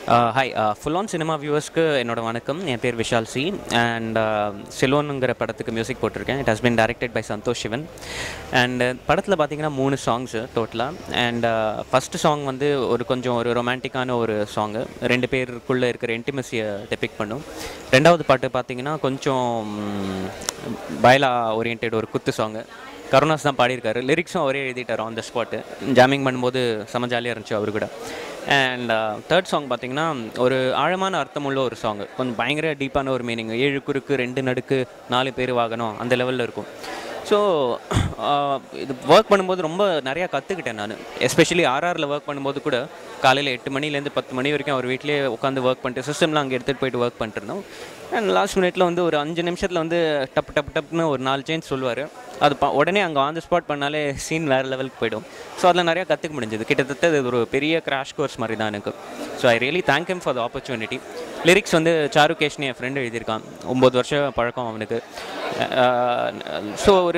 Hi full on cinema வியூவர்ஸ்க்கு என்னோட வணக்கம் என் பேர் விஷால் சி அண்ட் செலோனுங்கிற படத்துக்கு மியூசிக் போட்டிருக்கேன் it has been directed by Santosh Sivan and படத்தில் பார்த்தீங்கன்னா மூணு சாங்ஸு டோட்டலாக அண்ட் ஃபஸ்ட்டு சாங் வந்து ஒரு கொஞ்சம் ஒரு ரொமான்டிக்கான ஒரு சாங்கு ரெண்டு பேருக்குள்ளே இருக்கிற இன்டிமசியை டெபிக் பண்ணும் ரெண்டாவது பாட்டு பார்த்தீங்கன்னா கொஞ்சம் பயலா ஓரியன்ட் ஒரு குத்து சாங்கு கருணாஸ் தான் பாடியிருக்காரு லிரிக்ஸும் அவரே எழுதிட்டார் ஆன் த ஸ்பாட்டு ஜாமிங் பண்ணும்போது செம ஜாலியாக இருந்துச்சு அவரு கூட அண்ட் தேர்ட் சாங் பார்த்தீங்கன்னா ஒரு ஆழமான அர்த்தமுள்ள ஒரு சாங் கொஞ்சம் பயங்கர டீப்பான ஒரு மீனிங் ஏழு குறுக்கு ரெண்டு நடுக்கு நாலு பேர் வாகனம் அந்த லெவலில் இருக்கும் ஸோ இது ஒர்க் பண்ணும்போது ரொம்ப நிறையா கற்றுக்கிட்டேன் நான் எஸ்பெஷலி ஆர்ஆரில் ஒர்க் பண்ணும்போது கூட காலையில் எட்டு மணிலேருந்து பத்து மணி வரைக்கும் அவர் வீட்டிலே உட்காந்து ஒர்க் பண்ணிட்டு சிஸ்டம்லாம் அங்கே எடுத்துகிட்டு போயிட்டு ஒர்க் பண்ணிட்டுருந்தோம் அண்ட் லாஸ்ட் மினிட்ல வந்து ஒரு அஞ்சு நிமிஷத்தில் வந்து டப்பு டப்பு டப்புன்னு ஒரு நாலு சேஞ்ச் சொல்லுவார் அது ப உடனே அங்கே ஆன் த ஸ்பாட் பண்ணாலே சீன் வேறு லெவலுக்கு போயிடும் ஸோ அதில் நிறையா கற்றுக்க முடிஞ்சது கிட்டத்தட்ட இது ஒரு பெரிய கிராஷ் கோர்ஸ் மாதிரி தான் எனக்கு so I really thank him for the opportunity lyrics வந்து சாருகேஷ்னு என் ஃப்ரெண்டு எழுதியிருக்கான் ஒம்பது வருஷம் பழக்கம் அவனுக்கு ஸோ ஒரு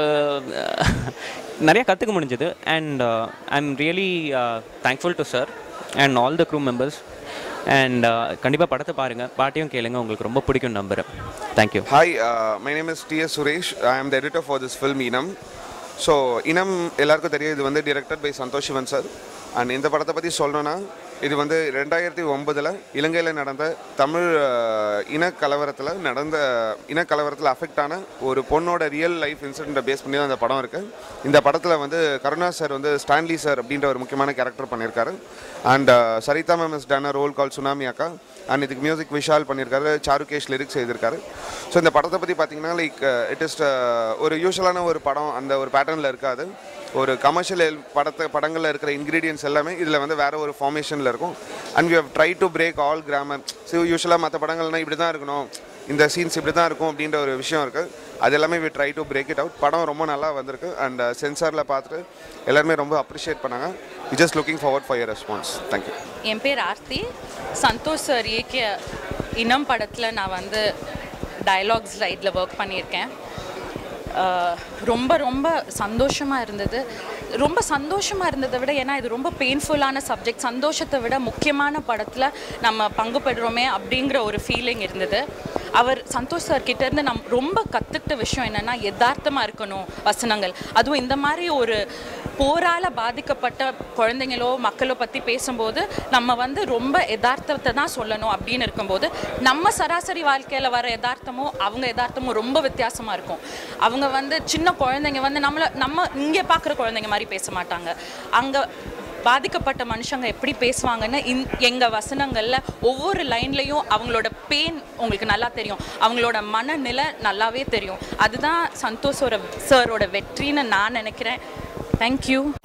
நிறைய கற்றுக்க முடிஞ்சது and I am really thankful to sir and all the crew members and கண்டிப்பாக படத்தை பாருங்கள் பாட்டையும் கேளுங்க உங்களுக்கு ரொம்ப பிடிக்கும் நம்புகிறேன் thank you Hi, uh, my name is T.S. Suresh. I am the editor for this film Inam. So Inam எல்லாருக்கும் தெரியும் இது வந்து directed by Santosh Sivan sir and இந்த படத்தை பற்றி சொல்லணும்னா இது வந்து ரெண்டாயிரத்தி ஒன்பதில் இலங்கையில் நடந்த தமிழ் uh, இனக்கலவரத்தில் நடந்த இனக்கலவரத்தில் அஃபெக்ட் ஆன ஒரு பொண்ணோட ரியல் லைஃப் இன்சிடென்ட்டை பேஸ் பண்ணி தான் இந்த படம் இருக்குது இந்த படத்தில் வந்து கருணா சார் வந்து ஸ்டான்லி சார் அப்படின்ற ஒரு முக்கியமான கேரக்டர் பண்ணியிருக்காரு and Saritha ma'am is done role call Tsunami அக்கா அண்ட் இதுக்கு மியூசிக் விஷால் பண்ணியிருக்காரு சாருகேஷ் லிரிக்ஸ் எழுதியிருக்காரு ஸோ இந்த படத்தை பற்றி பார்த்தீங்கன்னா லைக் இட் இஸ் ஒரு யூஸ்வலான ஒரு படம் அந்த ஒரு பேட்டர்னில் இருக்காது ஒரு கமர்ஷியல் படத்தை படங்களில் இருக்கிற இன்க்ரீடியன்ஸ் எல்லாமே இதில் வந்து வேறு ஒரு ஃபார்மேஷனில் இருக்கும் and we have try to break all grammar so யூஸ்வலாக மற்ற படங்கள்னால் இப்படி தான் இருக்கணும் இந்த சீன்ஸ் இப்படி தான் இருக்கும் அப்படின்ற ஒரு விஷயம் இருக்குது அது எல்லாமே we try to break it out படம் ரொம்ப நல்லா வந்திருக்கு அண்ட் சென்சாரில் பார்த்துட்டு எல்லாருமே ரொம்ப அப்ரிஷியேட் பண்ணாங்க we just looking forward for your response thank you என் பேர் ஆர்த்தி சந்தோஷ் சார் இயக்கிய இனம் படத்தில் நான் வந்து டயலாக்ஸ் ரைட்டில் ஒர்க் பண்ணியிருக்கேன் அஹ் ரொம்ப ரொம்ப சந்தோஷமாக இருந்தது ரொம்ப சந்தோஷமாக இருந்ததை விட ஏன்னா இது ரொம்ப பெயின்ஃபுல்லான சப்ஜெக்ட் சந்தோஷத்தை விட முக்கியமான படத்தில் நம்ம பங்கு பெறுறோமே அப்படிங்கிற ஒரு ஃபீலிங் இருந்தது அவர் சந்தோஷ் சார் கிட்டேருந்து நம் ரொம்ப கற்றுக்கிட்ட விஷயம் என்னென்னா யதார்த்தமாக இருக்கணும் வசனங்கள் அதுவும் இந்த மாதிரி ஒரு போரால் பாதிக்கப்பட்ட குழந்தைங்களோ மக்களோ பற்றி பேசும்போது நம்ம வந்து ரொம்ப யதார்த்தத்தை தான் சொல்லணும் அப்படின்னு இருக்கும்போது நம்ம சராசரி வாழ்க்கையில் வர யதார்த்தமும் அவங்க யதார்த்தமும் ரொம்ப வித்தியாசமாக இருக்கும் அவங்க வந்து சின்ன குழந்தைங்க வந்து நம்மளை நம்ம இங்கே பார்க்குற குழந்தைங்க மாதிரி பேச மாட்டாங்க அங்கே பாதிக்கப்பட்ட மனுஷங்க எப்படி பேசுவாங்கன்னு இந் எங்கள் வசனங்களில் ஒவ்வொரு லைன்லேயும் அவங்களோட பெயின் உங்களுக்கு நல்லா தெரியும் அவங்களோட மனநிலை நல்லாவே தெரியும் அதுதான் சந்தோஷோட சாரோட வெற்றின்னு நான் நினைக்கிறேன் தேங்க்யூ